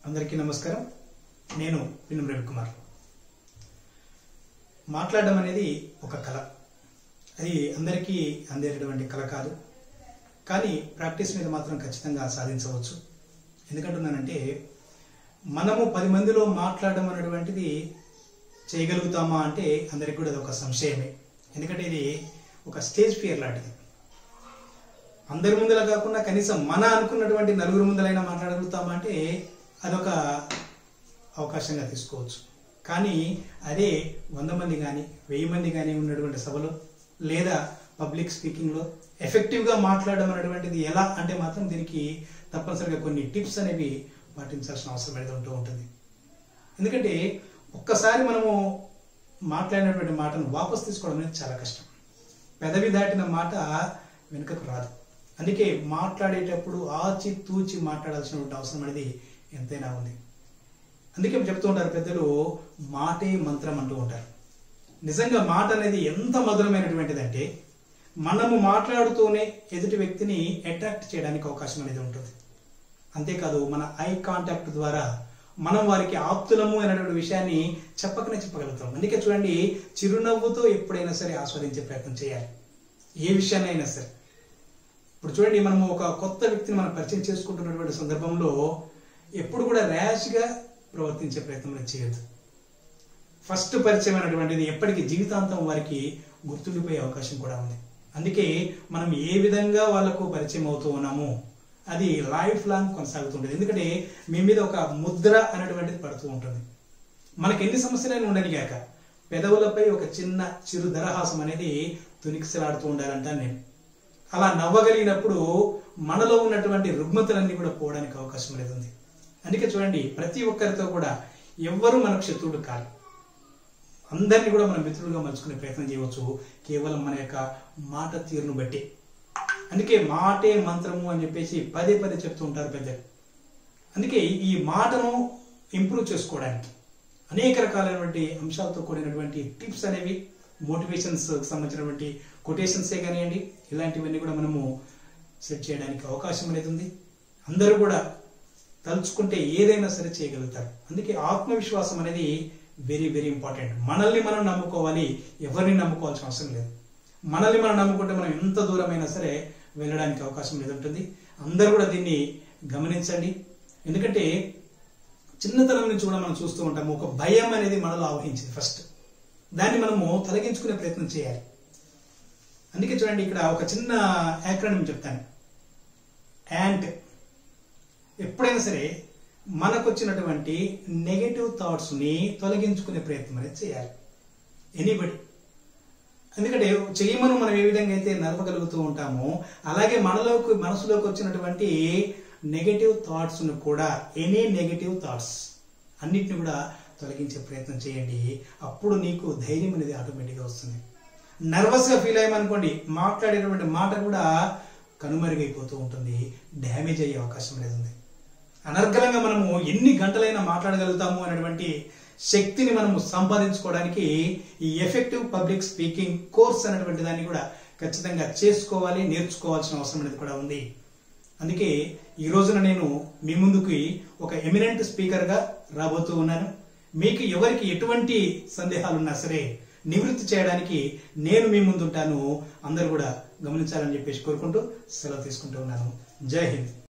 అందరికీ నమస్కారం నేను పిన్నం రవికుమార్ మాట్లాడడం అనేది ఒక కళ అది అందరికీ అందేటటువంటి కళ కాదు కానీ ప్రాక్టీస్ మీద మాత్రం ఖచ్చితంగా సాధించవచ్చు ఎందుకంటున్నానంటే మనము పది మందిలో మాట్లాడడం అనేటువంటిది చేయగలుగుతామా అంటే అందరికి కూడా అది ఒక సంశయమే ఎందుకంటే ఇది ఒక స్టేజ్ ఫియర్ లాంటిది అందరి ముందర కాకుండా కనీసం మన అనుకున్నటువంటి నలుగురు ముందరైనా మాట్లాడగలుగుతామా అంటే అదొక అవకాశంగా తీసుకోవచ్చు కానీ అదే వంద మంది కానీ వెయ్యి మంది కానీ ఉన్నటువంటి సభలో లేదా పబ్లిక్ స్పీకింగ్లో ఎఫెక్టివ్గా మాట్లాడడం అనేటువంటిది ఎలా అంటే మాత్రం దీనికి తప్పనిసరిగా కొన్ని టిప్స్ అనేవి పాటించాల్సిన అవసరం అనేది ఉంటూ ఉంటుంది ఎందుకంటే ఒక్కసారి మనము మాట్లాడినటువంటి మాటను వాపస్ తీసుకోవడం అనేది చాలా కష్టం పెదవి దాటిన మాట వెనుకకు రాదు అందుకే మాట్లాడేటప్పుడు ఆచి తూచి మాట్లాడాల్సినటువంటి అవసరం అనేది ఎంతైనా ఉంది అందుకే చెప్తూ ఉంటారు పెద్దలు మాటే మంత్రం అంటూ ఉంటారు నిజంగా మాట అనేది ఎంత మధురమైనటువంటిది అంటే మనము మాట్లాడుతూనే ఎదుటి వ్యక్తిని అట్రాక్ట్ చేయడానికి అవకాశం అనేది ఉంటుంది అంతేకాదు మన ఐ కాంటాక్ట్ ద్వారా మనం వారికి ఆప్తులము అనేటువంటి విషయాన్ని చెప్పకనే చెప్పగలుగుతాం అందుకే చూడండి చిరునవ్వుతో ఎప్పుడైనా సరే ఆస్వాదించే ప్రయత్నం చేయాలి ఏ విషయాన్ని అయినా సరే ఇప్పుడు చూడండి మనము ఒక కొత్త వ్యక్తిని మనం పరిచయం చేసుకుంటున్నటువంటి సందర్భంలో ఎప్పుడు కూడా ర్యాష్గా ప్రవర్తించే ప్రయత్నం అనేది చేయొద్దు ఫస్ట్ పరిచయం అనేటువంటిది ఎప్పటికీ జీవితాంతం వారికి గుర్తుండిపోయే అవకాశం కూడా ఉంది అందుకే మనం ఏ విధంగా వాళ్ళకు పరిచయం అవుతూ ఉన్నామో అది లైఫ్ లాంగ్ కొనసాగుతుంటుంది ఎందుకంటే మీ మీద ఒక ముద్ర అనేటువంటిది పడుతూ ఉంటుంది మనకి ఎన్ని సమస్యలైనా ఉండనిగాక పెదవులపై ఒక చిన్న చిరు దరహాసం అనేది తునికిసలాడుతూ ఉండాలంటాను నేను అలా నవ్వగలిగినప్పుడు మనలో ఉన్నటువంటి రుగ్మతలన్నీ కూడా పోవడానికి అవకాశం అనేది ఉంది అందుకే చూడండి ప్రతి ఒక్కరితో కూడా ఎవ్వరూ మనకు శత్రువులు కాదు అందరినీ కూడా మనం మిత్రులుగా మలుచుకునే ప్రయత్నం చేయవచ్చు కేవలం మన యొక్క మాట తీరును బట్టి అందుకే మాటే మంత్రము అని చెప్పేసి పదే పదే చెప్తూ ఉంటారు పెద్దలు అందుకే ఈ మాటను ఇంప్రూవ్ చేసుకోవడానికి అనేక రకాలైనటువంటి అంశాలతో కూడినటువంటి టిప్స్ అనేవి మోటివేషన్స్ సంబంధించినటువంటి కొటేషన్సే కానివ్వండి ఇలాంటివన్నీ కూడా మనము సెట్ చేయడానికి అవకాశం అనేది ఉంది అందరూ కూడా తలుచుకుంటే ఏదైనా సరే చేయగలుగుతారు అందుకే ఆత్మవిశ్వాసం అనేది వెరీ వెరీ ఇంపార్టెంట్ మనల్ని మనం నమ్ముకోవాలి ఎవరిని నమ్ముకోవాల్సిన అవసరం లేదు మనల్ని మనం నమ్ముకుంటే మనం ఎంత దూరమైనా సరే వెళ్ళడానికి అవకాశం లేదు ఉంటుంది అందరూ కూడా దీన్ని గమనించండి ఎందుకంటే చిన్నతనం నుంచి కూడా మనం చూస్తూ ఉంటాము ఒక భయం అనేది మనలో ఆవహించింది ఫస్ట్ దాన్ని మనము తొలగించుకునే ప్రయత్నం చేయాలి అందుకే చూడండి ఇక్కడ ఒక చిన్న యాక్రానిమ్ చెప్తాను యాంట్ ఎప్పుడైనా సరే మనకు వచ్చినటువంటి నెగటివ్ థాట్స్ని తొలగించుకునే ప్రయత్నం అనేది చేయాలి ఎనీబడి ఎందుకంటే చేయమను మనం ఏ విధంగా అయితే నడపగలుగుతూ ఉంటామో అలాగే మనలోకి మనసులోకి వచ్చినటువంటి నెగటివ్ థాట్స్ను కూడా ఎనీ నెగటివ్ థాట్స్ అన్నిటిని కూడా తొలగించే ప్రయత్నం చేయండి అప్పుడు నీకు ధైర్యం అనేది ఆటోమేటిక్గా వస్తుంది నర్వస్గా ఫీల్ అయ్యామనుకోండి మాట్లాడేటువంటి మాట కూడా కనుమరుగైపోతూ ఉంటుంది డ్యామేజ్ అయ్యే అవకాశం అనేది ఉంది అనర్గళంగా మనము ఎన్ని గంటలైనా మాట్లాడగలుగుతాము అనేటువంటి శక్తిని మనము సంపాదించుకోవడానికి ఈ ఎఫెక్టివ్ పబ్లిక్ స్పీకింగ్ కోర్స్ అనేటువంటి దాన్ని కూడా ఖచ్చితంగా చేసుకోవాలి నేర్చుకోవాల్సిన అవసరం అనేది కూడా ఉంది అందుకే ఈ రోజున నేను మీ ముందుకి ఒక ఎమినెంట్ స్పీకర్గా రాబోతూ ఉన్నాను మీకు ఎవరికి ఎటువంటి సందేహాలు ఉన్నా సరే నివృత్తి చేయడానికి నేను మీ ముందుంటాను అందరూ కూడా గమనించాలని చెప్పేసి కోరుకుంటూ సెలవు తీసుకుంటూ ఉన్నాను జై హింద్